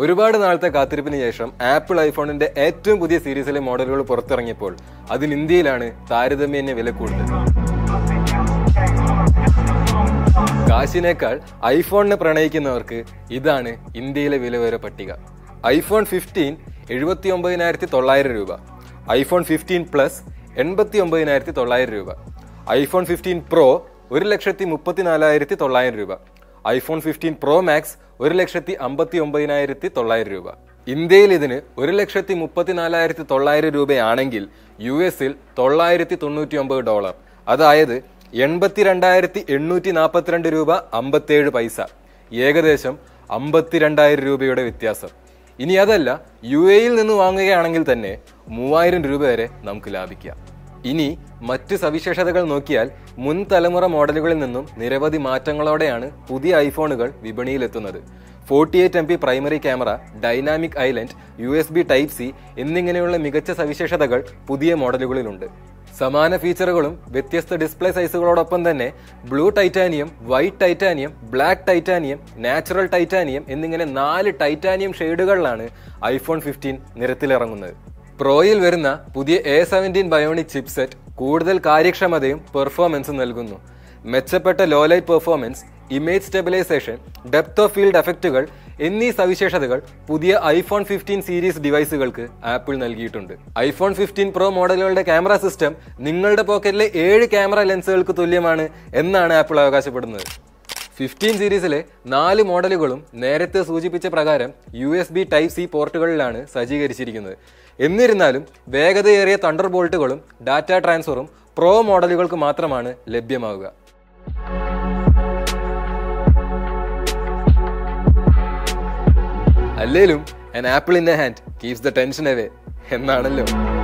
ഒരുപാട് നാളത്തെ കാത്തിരിപ്പിന് ശേഷം ആപ്പിൾ ഐഫോണിന്റെ ഏറ്റവും പുതിയ സീരീസിലെ മോഡലുകൾ പുറത്തിറങ്ങിയപ്പോൾ അതിന് ഇന്ത്യയിലാണ് താരതമ്യേന വില കൂടുതൽ കാശിനേക്കാൾ ഐഫോണിനെ പ്രണയിക്കുന്നവർക്ക് ഇതാണ് ഇന്ത്യയിലെ വിലവര പട്ടിക ഐഫോൺ ഫിഫ്റ്റീൻ എഴുപത്തി ഒമ്പതിനായിരത്തി തൊള്ളായിരം രൂപ ഐഫോൺ ഫിഫ്റ്റീൻ പ്ലസ് എൺപത്തി ഒമ്പതിനായിരത്തി തൊള്ളായിരം രൂപ ഐഫോൺ ഫിഫ്റ്റീൻ പ്രോ ഒരു ലക്ഷത്തി മുപ്പത്തിനാലായിരത്തി തൊള്ളായിരം രൂപ ഐഫോൺ ഫിഫ്റ്റീൻ പ്രോ മാക്സ് ഒരു ലക്ഷത്തി അമ്പത്തി ഒമ്പതിനായിരത്തി തൊള്ളായിരം രൂപ ഇന്ത്യയിൽ ഇതിന് ഒരു ലക്ഷത്തി മുപ്പത്തിനാലായിരത്തി തൊള്ളായിരം രൂപയാണെങ്കിൽ യു എസിൽ തൊള്ളായിരത്തി തൊണ്ണൂറ്റി ഒമ്പത് ഡോളർ അതായത് എൺപത്തിരണ്ടായിരത്തി എണ്ണൂറ്റി നാൽപ്പത്തിരണ്ട് രൂപ അമ്പത്തേഴ് പൈസ ഏകദേശം അമ്പത്തിരണ്ടായിരം രൂപയുടെ വ്യത്യാസം ഇനി അതല്ല യു എയിൽ നിന്ന് വാങ്ങുകയാണെങ്കിൽ തന്നെ മൂവായിരം രൂപ വരെ നമുക്ക് ലാഭിക്കാം ഇനി മറ്റ് സവിശേഷതകൾ നോക്കിയാൽ മുൻ തലമുറ മോഡലുകളിൽ നിന്നും നിരവധി മാറ്റങ്ങളോടെയാണ് പുതിയ ഐഫോണുകൾ വിപണിയിലെത്തുന്നത് forty eight M P primary camera dynamic island U S B type C എന്നിങ്ങനെയുള്ള മികച്ച സവിശേഷതകൾ പുതിയ മോഡലുകളിലുണ്ട് സമാന ഫീച്ചറുകളും വ്യത്യസ്ത ഡിസ്പ്ലേ സൈസുകളോടൊപ്പം തന്നെ blue titanium white titanium black titanium natural titanium എന്നിങ്ങനെ നാല് ടൈറ്റാനിയം ഷെയ്ഡുകളിലാണ് ഐഫോൺ ഫിഫ്റ്റീൻ നിരത്തിലിറങ്ങുന്നത് പ്രോയിൽ വരുന്ന പുതിയ എ സെവൻറ്റീൻ ബയോണിക് ചിപ്സെറ്റ് കൂടുതൽ കാര്യക്ഷമതയും പെർഫോമൻസും നൽകുന്നു മെച്ചപ്പെട്ട low light performance image stabilisation depth of field എഫക്റ്റുകൾ എന്നീ സവിശേഷതകൾ പുതിയ ഐഫോൺ ഫിഫ്റ്റീൻ സീരീസ് ഡിവൈസുകൾക്ക് ആപ്പിൾ നൽകിയിട്ടുണ്ട് ഐഫോൺ ഫിഫ്റ്റീൻ പ്രോ മോഡലുകളുടെ ക്യാമറ സിസ്റ്റം നിങ്ങളുടെ പോക്കറ്റിലെ ഏഴ് ക്യാമറ ലെൻസുകൾക്ക് തുല്യമാണ് എന്നാണ് ആപ്പിൾ അവകാശപ്പെടുന്നത് ഫിഫ്റ്റീൻ സീരീസിലെ നാല് മോഡലുകളും നേരത്തെ സൂചിപ്പിച്ച പ്രകാരം U S B type C പോർട്ടുകളിലാണ് സജ്ജീകരിച്ചിരിക്കുന്നത് എന്നിരുന്നാലും വേഗതയേറിയ തണ്ടർ ബോൾട്ടുകളും ഡാറ്റ ട്രാൻസ്ഫറും പ്രോ മോഡലുകൾക്ക് മാത്രമാണ് ലഭ്യമാവുക അല്ലേലും an Apple in a hand keeps the tension away എന്നാണല്ലോ